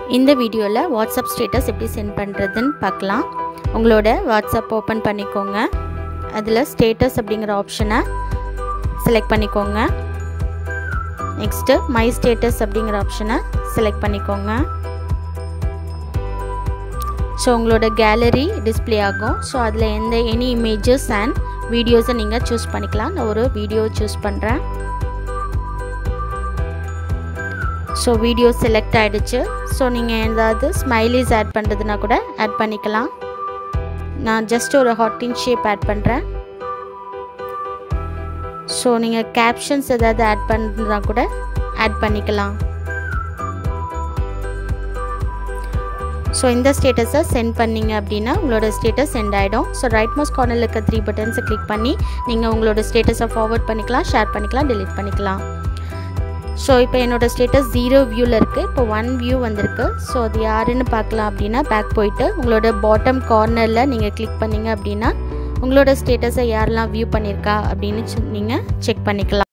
இந்த வீடியோவில் WhatsApp status எப்படி சென்ட் பண்ணுறதுன்னு பார்க்கலாம் உங்களோட வாட்ஸ்அப் ஓப்பன் பண்ணிக்கோங்க அதில் ஸ்டேட்டஸ் அப்படிங்கிற ஆப்ஷனை செலக்ட் பண்ணிக்கோங்க நெக்ஸ்ட்டு மை ஸ்டேட்டஸ் அப்படிங்கிற ஆப்ஷனை செலக்ட் பண்ணிக்கோங்க ஸோ உங்களோட கேலரி டிஸ்பிளே ஆகும் ஸோ அதில் எந்த எனி இமேஜஸ் அண்ட் வீடியோஸை நீங்கள் சூஸ் பண்ணிக்கலாம் நான் ஒரு வீடியோ சூஸ் பண்ணுறேன் ஸோ வீடியோ செலக்ட் ஆகிடுச்சு ஸோ நீங்கள் ஏதாவது ஸ்மைலிஸ் ஆட் பண்ணுறதுனா கூட ஆட் பண்ணிக்கலாம் நான் ஜஸ்ட் ஒரு ஹாட்டின் ஷேப் ஆட் பண்ணுறேன் ஸோ நீங்கள் கேப்ஷன்ஸ் ஏதாவது ஆட் பண்ணுறதுனா கூட ஆட் பண்ணிக்கலாம் ஸோ இந்த ஸ்டேட்டஸை சென்ட் பண்ணிங்க அப்படின்னா உங்களோட ஸ்டேட்டஸ் சென்ட் ஆகிடும் ஸோ ரைட் மோஸ்ட் கார்னரில் இருக்க த்ரீ பட்டன்ஸை கிளிக் பண்ணி நீங்கள் உங்களோட ஸ்டேட்டஸை ஃபார்வர்ட் பண்ணிக்கலாம் ஷேர் பண்ணிக்கலாம் டெலிட் பண்ணிக்கலாம் ஸோ இப்போ என்னோடய ஸ்டேட்டஸ் ஜீரோ வியூவில் இருக்குது இப்போ ஒன் வியூ வந்திருக்கு ஸோ அது யாருன்னு பார்க்கலாம் அப்படின்னா பேக் போயிட்டு உங்களோட பாட்டம் கார்னரில் நீங்கள் கிளிக் பண்ணிங்க அப்படின்னா உங்களோட ஸ்டேட்டஸை யாரெல்லாம் வியூ பண்ணியிருக்கா அப்படின்னு நீங்கள் செக் பண்ணிக்கலாம்